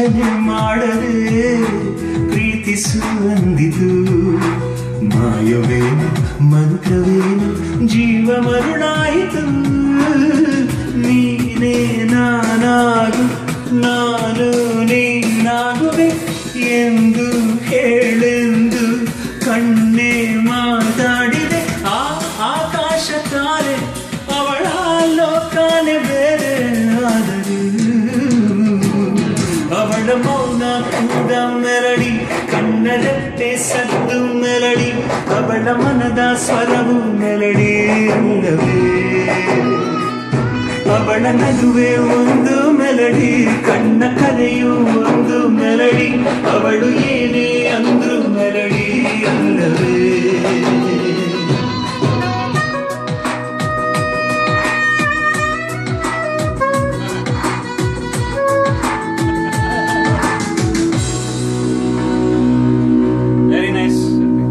ಯೋಚನೆ ಮಾಡದೆ ಪ್ರೀತಿಸು ಅಂದಿತು ಮಾಯವೇನು ಮಂತ್ರವೇನು ಜೀವ ಮರುಳಾಯಿತು ನೀನೇ ನಾನಾಗು ನಾನು ನೀನಾಗುವೆ ಎಂದು ಹೇಳೆಂದು ಕಣ್ಣೆ ಮಾತಾಡಿದೆ ಆ ಆಕಾಶ ತಾರೆ ಅವಳ ಲೋಕನೆ ಬೇರೆ ಆದರೂ ಅವಳ ಮೌನ ಕೂಡ ಮೆರಡಿ ಕಣ್ಣರೆತ್ತೆ ಸದ್ದು ಮೆಲಡಿ ಅವಳ ಮನದ ಸ್ವರವು ಮೆಲಡಿ ಅಲ್ಲವೇ ಅವಳ ನಗುವೆ ಒಂದು ಮೆಲಡಿ ಕಣ್ಣ ಕರೆಯು ಒಂದು ಮೆಲಡಿ ಅವಳು ಏನೇ ಅಂದ್ರು ಮೆಲಡಿ ಅಲ್ಲವೇ ವೆರಿ ನೈಸ್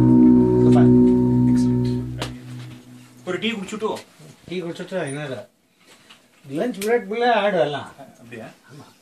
ஒரு டீ குடிச்சுட்டு டீ குடிச்சிட்டு என்னது லஞ்ச் பிரேக் பிள்ளை ஆடு எல்லாம் அப்படியா